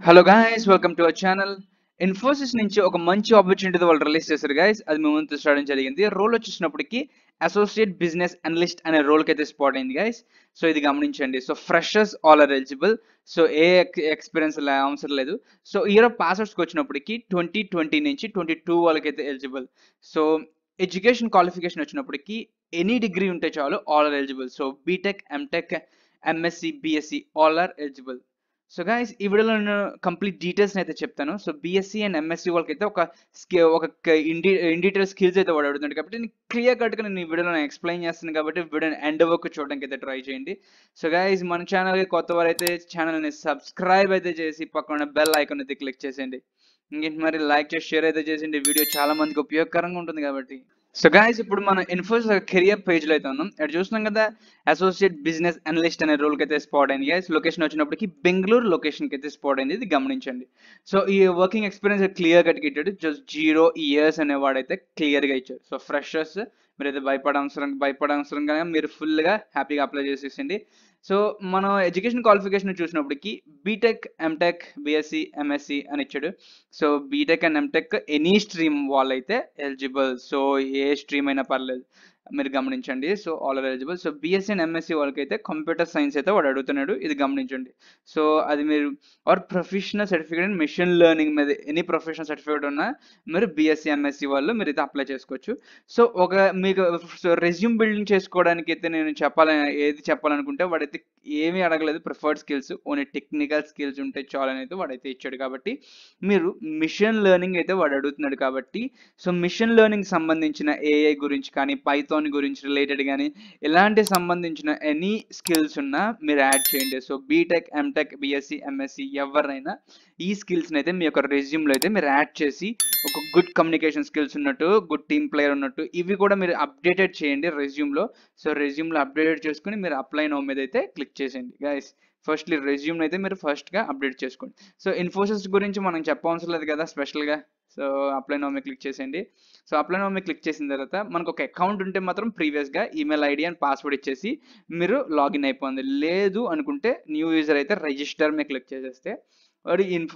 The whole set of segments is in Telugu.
hello guys welcome to our channel Infosys నుంచి ఒక మంచి ఆపర్చునిటీ వాళ్ళు రిలీజ్ చేశారు గాయస్ అది మేము ముందు చూడడం జరిగింది రోల్ వచ్చేసినప్పటికి అసోసియేట్ బిజినెస్ అనలిస్ట్ అనే రోల్కి అయితే స్పాట్ అయింది గాయస్ సో ఇది గమనించండి so freshers all are eligible so ఏ ఎక్స్పీరియన్స్ అవసరం లేదు సో ఇయర్ ఆఫ్ పాస్వర్డ్స్కి వచ్చినప్పటికి ట్వంటీ ట్వంటీ నుంచి ట్వంటీ టూ వాళ్ళకైతే ఎలిజిబుల్ సో ఎడ్యుకేషన్ క్వాలిఫికేషన్ వచ్చినప్పటికి ఎనీ డిగ్రీ ఉంటే చాలు all are eligible so BTech MTech MSc BSc all are eligible so guys ఈ వీడియోలో నేను కంప్లీట్ డీటెయిల్స్ అయితే చెప్తాను సో బీఎస్సీ అండ్ ఎంఎస్సీ వాళ్ళకి అయితే ఒక స్కి ఒక ఇన్ ఇన్ డీటెయిల్ స్కిల్స్ అయితే వాడు అడుగుతుంది కాబట్టి నేను క్లియర్ కట్గా నేను ఈ వీడియోలో నేను ఎక్స్ప్లెయిన్ చేస్తాను కాబట్టి వీడియోని ఎండ్ వరకు చూడడానికి అయితే ట్రై చేయండి సో గాయస్ మన ఛానల్కి కొత్త వారు అయితే ఛానల్ని సబ్స్క్రైబ్ అయితే చేసి పక్కన బెల్ ఐకాన్ అయితే క్లిక్ చేసేయండి ఇంకేంటి మరి లైక్ చేసి షేర్ అయితే చేసేయండి వీడియో చాలా మందికి ఉపయోగకరంగా ఉంటుంది కాబట్టి సో గాయస్ ఇప్పుడు మన ఇన్ఫోసిస్ కెరియర్ పేజ్లో అయితే ఉన్నాం ఇక్కడ చూస్తున్నాం కదా అసోసియేట్ బిజినెస్ అనలిస్ట్ అనే రోల్కి అయితే స్పాట్ అయింది గైస్ లొకేషన్ వచ్చినప్పటికి బెంగళూరు లొకేషన్కి అయితే స్పాట్ అయింది ఇది గమనించండి సో ఈ వర్కింగ్ ఎక్స్పీరియన్స్ క్లియర్ కట్గా ఇచ్చాడు జస్ట్ జీరో ఇయర్స్ అనేవాడైతే క్లియర్గా ఇచ్చాడు సో ఫ్రెషర్స్ మీరైతే భయపడ అవసరం భయపడ అవసరంగా మీరు ఫుల్గా హ్యాపీగా అప్లై చేసేసింది సో మనం ఎడ్యుకేషన్ క్వాలిఫికేషన్ చూసినప్పటికి బీటెక్ ఎంటెక్ బిఎస్సి ఎంఎస్సి అని ఇచ్చాడు so BTech and MTech any stream వాళ్ళైతే ఎలిజిబుల్ సో ఏ స్ట్రీమ్ అయినా పర్లేదు మీరు గమనించండి so all are eligible so BSc and MSc వాళ్ళకైతే కంప్యూటర్ సైన్స్ అయితే వాడు అడుగుతున్నాడు ఇది గమనించండి సో అది మీరు or professional certificate and machine learning మీద ఎనీ ప్రొఫెషనల్ సర్టిఫికేట్ ఉన్నా మీరు బీఎస్సీ ఎంఎస్సీ వాళ్ళు మీరు అయితే అప్లై చేసుకోవచ్చు సో ఒక మీకు రెజ్యూమ్ బిల్డింగ్ చేసుకోవడానికి అయితే నేను చెప్పాలని ఏది చెప్పాలనుకుంటే వాడైతే ఏమీ అడగలేదు preferred skills only technical skills ఉంటే చాలని అయితే వాడైతే ఇచ్చాడు కాబట్టి మీరు మిషన్ లెర్నింగ్ అయితే వాడు అడుగుతున్నాడు కాబట్టి సో మిషన్ లెర్నింగ్ సంబంధించిన ఏఐ గురించి కానీ పైథాన్ గురించి రిలేటెడ్ కానీ ఎలాంటి సంబంధించిన ఎనీ స్కిల్స్ ఉన్నా మీరు యాడ్ చేయండి so BTech MTech BSc MSc ఎవరినైనా ఈ స్కిల్స్ని అయితే మీ యొక్క రెజ్యూమ్లో అయితే మీరు యాడ్ చేసి ఒక గుడ్ కమ్యూనికేషన్ స్కిల్స్ ఉన్నట్టు గుడ్ టీమ్ ప్లేయర్ ఉన్నట్టు ఇవి కూడా మీరు అప్డేటెడ్ చేయండి రెజ్యూమ్లో సో రెజ్యూమ్లో అప్డేటెడ్ చేసుకుని మీరు అప్లై నో మీద అయితే క్లిక్ చేసేయండి గైస్ ఫస్ట్లీ రెజ్యూమ్ అయితే మీరు ఫస్ట్గా అప్డేట్ చేసుకోండి సో ఇన్ఫోసిస్ గురించి మనం చెప్పవసరం లేదు కదా స్పెషల్గా సో అప్లై నో మీద క్లిక్ చేసేయండి సో అప్లై నో మీద క్లిక్ చేసిన తర్వాత మనకు ఒక అకౌంట్ ఉంటే మాత్రం ప్రీవియస్గా ఈమెయిల్ ఐడి అండ్ పాస్వర్డ్ ఇచ్చేసి మీరు లాగిన్ అయిపోయింది లేదు అనుకుంటే న్యూ యూజర్ అయితే రిజిస్టర్ మీద క్లిక్ చేసేస్తే వాడు ఇన్ఫ్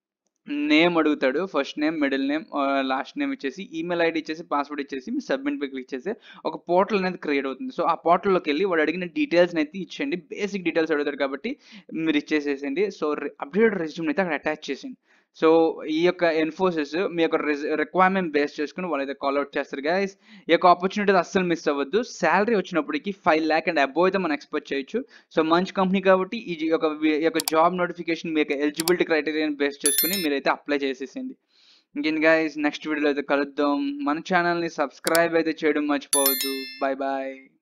నేమ్ అడుగుతాడు first name middle name last name ఇచ్చేసి ఈమెయిల్ ఐడి ఇచ్చేసి పాస్వర్డ్ ఇచ్చేసి మీ సబ్మిట్ పై క్లిక్ చేస్తే ఒక పోర్టల్ అనేది క్రియేట్ అవుతుంది సో ఆ పోర్టల్లోకి వెళ్ళి వాడు అడిగిన డీటెయిల్స్ అయితే ఇచ్చేయండి బేసిక్ డీటెయిల్స్ అడుగుతాడు కాబట్టి మీరు ఇచ్చేసేసండి సో అప్డేటెడ్ రెజ్యూమ్ అయితే అక్కడ అటాచ్ చేసేయండి సో ఈ యొక్క ఎన్ఫోసిస్ మీ యొక్క రిక్వైర్మెంట్ బేస్ చేసుకుని వాళ్ళైతే కాల్ అవుట్ చేస్తారు గైస్ ఈ యొక్క ఆపర్చునిటీ అస్సలు మిస్ అవ్వద్దు శాలరీ వచ్చినప్పటికి ఫైవ్ ల్యాక్ అండ్ అబోవ్ అయితే మనం ఎక్స్పెక్ట్ చేయొచ్చు సో మంచి కంపెనీ కాబట్టి ఈ యొక్క ఈ యొక్క జాబ్ నోటిఫికేషన్ మీ యొక్క ఎలిజిబిలిటీ క్రైటీరియాని బేస్ చేసుకుని మీరైతే అప్లై చేసేసింది ఇంకేం గైస్ నెక్స్ట్ వీడియోలో అయితే కలుద్దాం మన ఛానల్ని సబ్స్క్రైబ్ అయితే చేయడం మర్చిపోవద్దు బాయ్ బాయ్